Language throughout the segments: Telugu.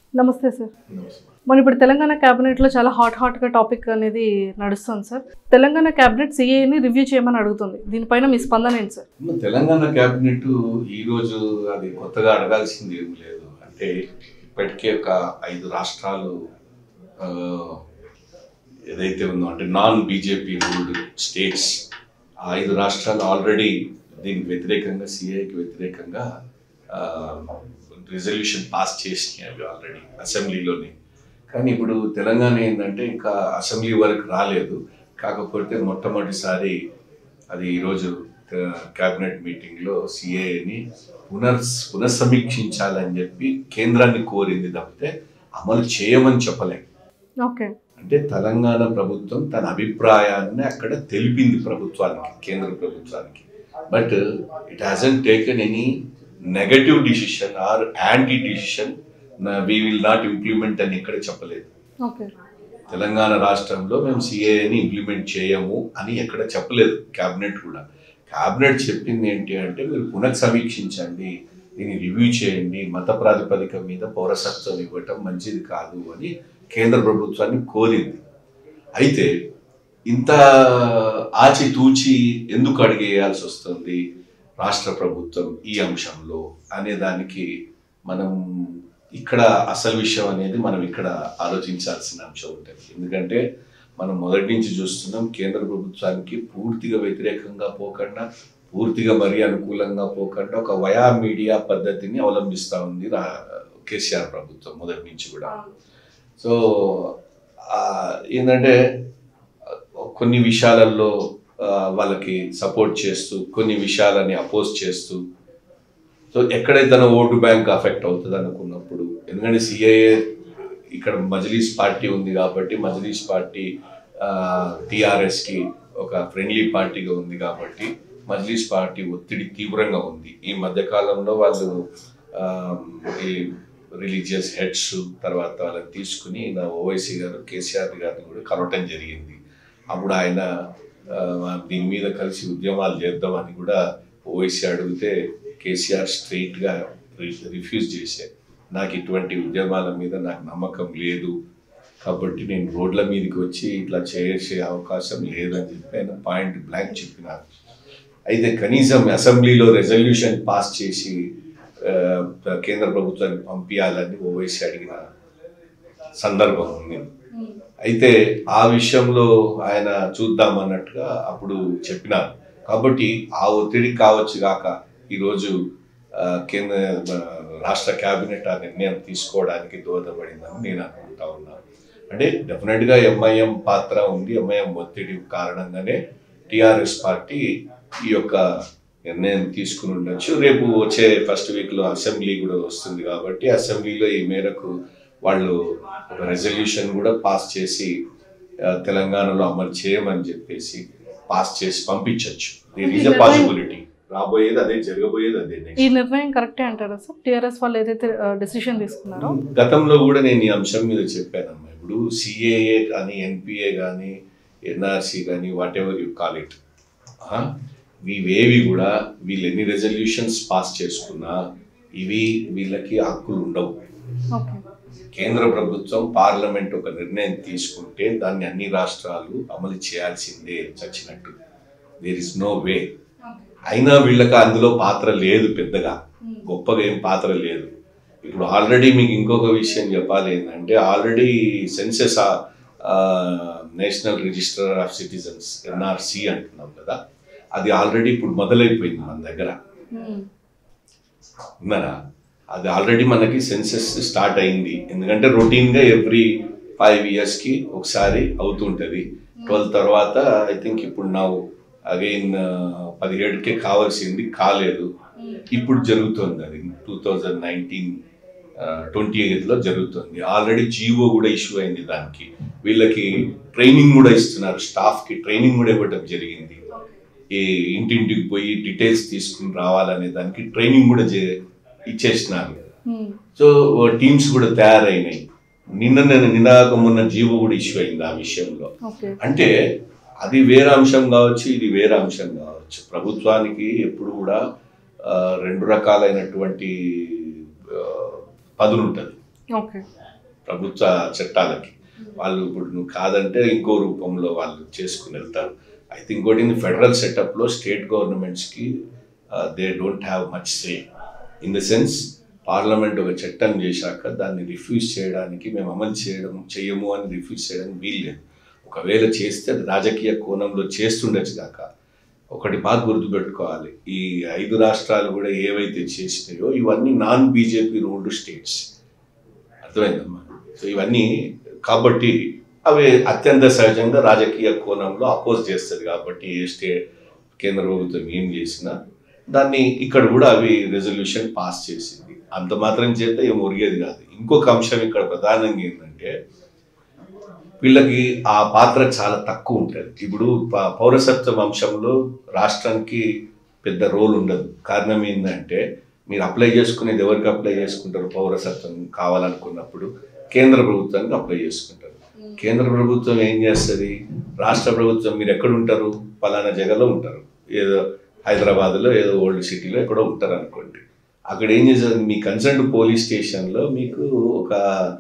నమస్తే సార్ మన ఇప్పుడు తెలంగాణ క్యాబినెట్లో చాలా హాట్ హాట్గా టాపిక్ అనేది నడుస్తుంది సార్ తెలంగాణ క్యాబినెట్ సిఏని రివ్యూ చేయమని అడుగుతుంది దీనిపైన మీ స్పందన ఏంటి సార్ ఉన్న తెలంగాణ క్యాబినెట్ ఈ రోజు అది కొత్తగా అడగాల్సింది ఏం లేదు అంటే ఇప్పటికే ఒక ఐదు రాష్ట్రాలు ఆ, ఏదైతే ఉందో అంటే నాన్ బీజేపీ రూల్డ్ స్టేట్స్ ఆ ఐదు రాష్ట్రాలు ఆల్రెడీ దీనికి వ్యతిరేకంగా సిఐకి వ్యతిరేకంగా రిజల్యూషన్ పాస్ చేసినాయి అవి ఆల్రెడీ అసెంబ్లీలోనే కానీ ఇప్పుడు తెలంగాణ ఏంటంటే ఇంకా అసెంబ్లీ వరకు రాలేదు కాకపోతే మొట్టమొదటిసారి అది ఈరోజు క్యాబినెట్ మీటింగ్లో సిఏని పునర్ పునఃసమీక్షించాలని చెప్పి కేంద్రాన్ని కోరింది తప్పితే అమలు చేయమని చెప్పలేం ఓకే అంటే తెలంగాణ ప్రభుత్వం తన అభిప్రాయాన్ని అక్కడ తెలిపింది ప్రభుత్వానికి కేంద్ర ప్రభుత్వానికి but it hasn't taken any negative decision or anti decision we will not implement అని ఇక్కడ చెప్పలేదు ఓకే తెలంగాణ రాష్ట్రంలో మేము సిఏని ఇంప్లిమెంట్ చేయము అని ఎక్కడ చెప్పలేదు క్యాబినెట్ కూడా క్యాబినెట్ చెప్పింది ఏంటి అంటే మీరు పునఃసమీక్షించండి దీన్ని రివ్యూ చేయండి మత ప్రాతిపదిక మీద పౌరసత్వం ఇవ్వటం మంచిది కాదు అని కేంద్ర ప్రభుత్వాన్ని కోరింది అయితే ఇంత ఆచితూచి ఎందుకు అడిగేయాల్సి వస్తుంది రాష్ట్ర ప్రభుత్వం ఈ అంశంలో అనే దానికి మనం ఇక్కడ అసలు విషయం అనేది మనం ఇక్కడ ఆలోచించాల్సిన అంశం ఉంటుంది ఎందుకంటే మనం మొదటి నుంచి చూస్తున్నాం కేంద్ర ప్రభుత్వానికి పూర్తిగా వ్యతిరేకంగా పోకుండా పూర్తిగా మరీ అనుకూలంగా పోకుండా ఒక వయా మీడియా పద్ధతిని అవలంబిస్తూ ఉంది రా- కేసీఆర్ ప్రభుత్వం మొదటి నుంచి కూడా సో ఆ, ఏంటంటే ఆ, కొన్ని విషయాలలో ఆ, వాళ్ళకి సపోర్ట్ చేస్తూ కొన్ని విషయాలని అపోజ్ చేస్తూ సో ఎక్కడైతే తన ఓటు బ్యాంక్ అఫెక్ట్ అవుతుంది అనుకున్నప్పుడు ఎందుకంటే సిఐఏ ఇక్కడ మజ్లీస్ పార్టీ ఉంది కాబట్టి మజ్లీస్ పార్టీ టిఆర్ఎస్కి ఒక ఫ్రెండ్లీ పార్టీగా ఉంది కాబట్టి మజ్లీస్ పార్టీ ఒత్తిడి తీవ్రంగా ఉంది ఈ మధ్య కాలంలో వాళ్ళు ఆ, ఈ రిలీజియస్ హెడ్స్ తర్వాత వాళ్ళని తీసుకుని నా ఓవైసీ గారు కేసీఆర్ గారిని కూడా కలవటం జరిగింది అప్పుడు ఆయన ఆ, దీని మీద కలిసి ఉద్యమాలు చేద్దామని కూడా ఓవైసీ అడిగితే కేసీఆర్ స్ట్రైట్గా రిఫ్యూజ్ చేశారు నాకు ఇటువంటి ఉద్యమాల మీద నాకు నమ్మకం లేదు కాబట్టి నేను రోడ్ల మీదకి వచ్చి ఇట్లా చేసే అవకాశం లేదని చెప్పి ఆయన పాయింట్ బ్లాంక్ చెప్పినారు అయితే కనీసం అసెంబ్లీలో రెజల్యూషన్ పాస్ చేసి ఆ, కేంద్ర ప్రభుత్వానికి పంపించాలని ఓవైసీ అడిగిన సందర్భం ఉంది అయితే ఆ విషయంలో ఆయన చూద్దామన్నట్టుగా అప్పుడు చెప్పినారు కాబట్టి ఆ ఒత్తిడి కావచ్చు కాక ఈరోజు ఆ, కేంద్ర ఆ, రాష్ట్ర కేబినెట్ ఆ నిర్ణయం తీసుకోవడానికి దోహదపడిందని నేను అనుకుంటా ఉన్నాను అంటే డెఫినెట్గా ఎంఐఎం పాత్ర ఉంది ఎంఐఎం ఒత్తిడి కారణంగానే టిఆర్ఎస్ పార్టీ ఈ యొక్క నిర్ణయం తీసుకుని ఉండొచ్చు రేపు వచ్చే ఫస్ట్ వీక్లో అసెంబ్లీ కూడా వస్తుంది కాబట్టి అసెంబ్లీలో ఈ మేరకు వాళ్ళు ఒక రెజల్యూషన్ కూడా పాస్ చేసి ఆ, తెలంగాణలో అమలు చేయమని చెప్పేసి పాస్ చేసి పంపించవచ్చు దేర్ ఈజ్ అ పాసిబిలిటీ రాబోయేది అదే జరగబోయేది అదే ఈ నిర్ణయం కరెక్టే అంటారా సార్ టిఆర్ఎస్ వాళ్ళు ఏదైతే డెసిషన్ తీసుకున్నారో గతంలో కూడా నేను ఈ అంశం మీద చెప్పానమ్మా ఇప్పుడు సిఏఏ కానీ ఎన్పిఏ కానీ ఎన్ఆర్సి కానీ whatever you call it ఇవేవి కూడా వీళ్ళు ఎన్ని రెజల్యూషన్స్ పాస్ చేసుకున్నా ఇవి వీళ్ళకి హక్కులు ఉండవు ఓకే కేంద్ర ప్రభుత్వం పార్లమెంట్ ఒక నిర్ణయం తీసుకుంటే దాన్ని అన్ని రాష్ట్రాలు అమలు చేయాల్సిందే చచ్చినట్టు దేర్ ఇస్ నో వే అయినా వీళ్ళకి అందులో పాత్ర లేదు పెద్దగా గొప్పగా ఏం పాత్ర లేదు ఇప్పుడు ఆల్రెడీ మీకు ఇంకొక విషయం చెప్పాలి ఏంటంటే already census national register of citizens NRC అంటున్నాం కదా అది ఆల్రెడీ ఇప్పుడు మొదలైపోయింది మన దగ్గర ఉన్నారా అది ఆల్రెడీ మనకి సెన్సెస్ స్టార్ట్ అయింది ఎందుకంటే రొటీన్గా ఎవ్రీ ఫైవ్ ఇయర్స్కి ఒకసారి అవుతుంటుంది ట్వెల్వ్ తర్వాత ఐ థింక్ ఇప్పుడు నా అగైన్ పదిహేడుకే కావాల్సింది కాలేదు ఇప్పుడు జరుగుతుంది అది టూ థౌజండ్ నైన్టీన్ ట్వంటీ ఎయిత్లో జరుగుతుంది ఆల్రెడీ జీవో కూడా ఇష్యూ అయింది దానికి వీళ్ళకి ట్రైనింగ్ కూడా ఇస్తున్నారు స్టాఫ్కి ట్రైనింగ్ కూడా ఇవ్వడం జరిగింది ఈ ఇంటింటికి పోయి డీటెయిల్స్ తీసుకుని రావాలనే దానికి ట్రైనింగ్ కూడా చే- ఇచ్చేసినారు సో టీమ్స్ కూడా తయారైనాయి నిన్న నేను నినాక మొన్న జీవో కూడా ఇష్యూ అయింది ఆ విషయంలో ఓకే అంటే అది వేరే అంశం కావచ్చు ఇది వేరే అంశం కావచ్చు ప్రభుత్వానికి ఎప్పుడు కూడా ఆ, రెండు రకాలైనటువంటి ఆ, పదులు ఉంటుంది ఓకే ప్రభుత్వ చట్టాలకి వాళ్ళు ఇప్పుడు నువ్వు కాదంటే ఇంకో రూపంలో వాళ్ళు చేసుకుని వెళ్తారు ఐ థింక్ ఇంకోటి ఫెడరల్ సెటప్లో స్టేట్ గవర్నమెంట్స్కి they don't have much say in the sense parliament ఒక చట్టం చేశాక దాన్ని రిఫ్యూజ్ చేయడానికి మేము అమలు చేయడం చేయము అని రిఫ్యూజ్ చేయడానికి వీల్లేదు ఒకవేళ చేస్తే అది రాజకీయ కోణంలో చేస్తుండొచ్చు కాక ఒకటి బాగా గుర్తుపెట్టుకోవాలి ఈ ఐదు రాష్ట్రాలు కూడా ఏవైతే చేసినాయో ఇవన్నీ నాన్ బీజేపీ రూల్డ్ స్టేట్స్ అర్థమైందమ్మా సో ఇవన్నీ కాబట్టి అవి అత్యంత సహజంగా రాజకీయ కోణంలో అపోజ్ చేస్తుంది కాబట్టి ఏ స్టేట్ కేంద్ర ప్రభుత్వం ఏం చేసినా దాన్ని ఇక్కడ కూడా అవి రెజల్యూషన్ పాస్ చేసింది అంత మాత్రం చేత ఏం ఒరిగేది కాదు ఇంకొక అంశం ఇక్కడ ప్రధానంగా ఏంటంటే వీళ్ళకి ఆ పాత్ర చాలా తక్కువ ఉంటుంది ఇప్పుడు ప- పౌరసత్వం అంశంలో రాష్ట్రానికి పెద్ద రోల్ ఉండదు కారణం ఏంటంటే మీరు అప్లై చేసుకునేది ఎవరికి అప్లై చేసుకుంటారు పౌరసత్వం కావాలనుకున్నప్పుడు కేంద్ర ప్రభుత్వానికి అప్లై చేసుకుంటారు కేంద్ర ప్రభుత్వం ఏం చేస్తుంది రాష్ట్ర ప్రభుత్వం మీరు ఎక్కడ ఉంటారు పలానా జగలో ఉంటారు ఏదో హైదరాబాద్లో ఏదో ఓల్డ్ సిటీలో ఎక్కడో ఉంటారు అనుకోండి అక్కడ ఏం చేస్తారు మీ కన్సర్న్ పోలీస్ స్టేషన్లో మీకు ఒక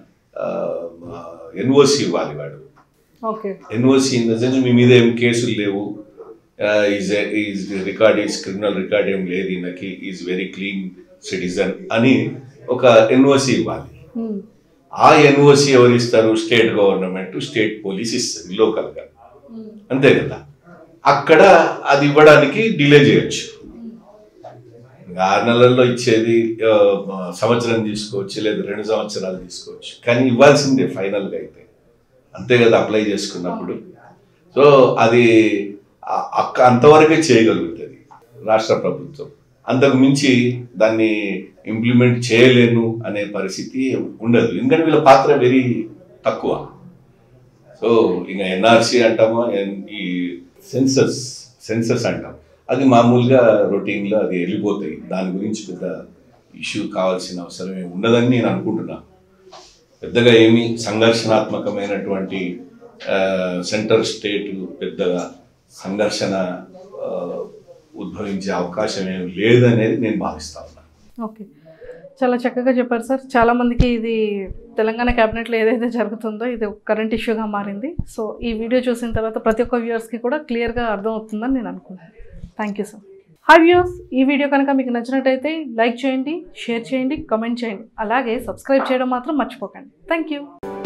ఎన్ఓసి ఇవ్వాలి వాడు okay NOC in the sense మీ మీద ఏం కేసులు లేవు is is record is criminal record ఏం లేదు ఈయనకి ఈజ్ వెరీ క్లీన్ సిటిజన్ అని ఒక ఎన్ఓసి ఇవ్వాలి ఆ ఎన్ఓసి ఎవరు ఇస్తారు స్టేట్ గవర్నమెంట్ స్టేట్ పోలీస్ ఇస్తుంది లోకల్గా అంతే కదా అక్కడ అది ఇవ్వడానికి డిలే చేయొచ్చు ఇంకా ఆరు నెలల్లో ఇచ్చేది ఆ, సంవత్సరం తీసుకోవచ్చు లేదా రెండు సంవత్సరాలు తీసుకోవచ్చు కానీ ఇవ్వాల్సిందే ఫైనల్గా అయితే అంతే కదా అప్లై చేసుకున్నప్పుడు సో అది ఆ- అక్క అంతవరకే చేయగలుగుతుంది రాష్ట్ర ప్రభుత్వం అంతకు మించి దాన్ని ఇంప్లిమెంట్ చేయలేను అనే పరిస్థితి ఉండదు ఎందుకంటే వీళ్ళ పాత్ర వెరీ తక్కువ సో ఇంకా ఎన్ఆర్సి అంటామా ఎన్- ఈ సెన్సస్ సెన్సస్ అంటాం అది మామూలుగా రొటీన్లో అది వెళ్ళిపోతాయి దాని గురించి పెద్ద ఇష్యూ కావాల్సిన అవసరం ఏమి ఉండదని నేను అనుకుంటున్నాను పెద్దగా ఏమి సంఘర్షణాత్మకమైనటువంటి సెంటర్ స్టేట్ పెద్దగా సంఘర్షణ ఆ, ఉద్భవించే అవకాశం ఏమి లేదనేది నేను భావిస్తా ఉన్నాను ఓకే చాలా చక్కగా చెప్పారు సార్ చాలా మందికి ఇది తెలంగాణ క్యాబినెట్లో ఏదైతే జరుగుతుందో ఇది ఒక కరెంట్ ఇష్యూగా మారింది సో ఈ వీడియో చూసిన తర్వాత ప్రతి ఒక్క వ్యూవర్స్కి కూడా క్లియర్గా అర్థమవుతుందని నేను అనుకుంటున్నాను thank you sir hi viewers ఈ వీడియో కనుక మీకు నచ్చినట్టయితే లైక్ చేయండి షేర్ చేయండి కామెంట్ చేయండి అలాగే సబ్స్క్రైబ్ చేయడం మాత్రం మర్చిపోకండి థ్యాంక్ యూ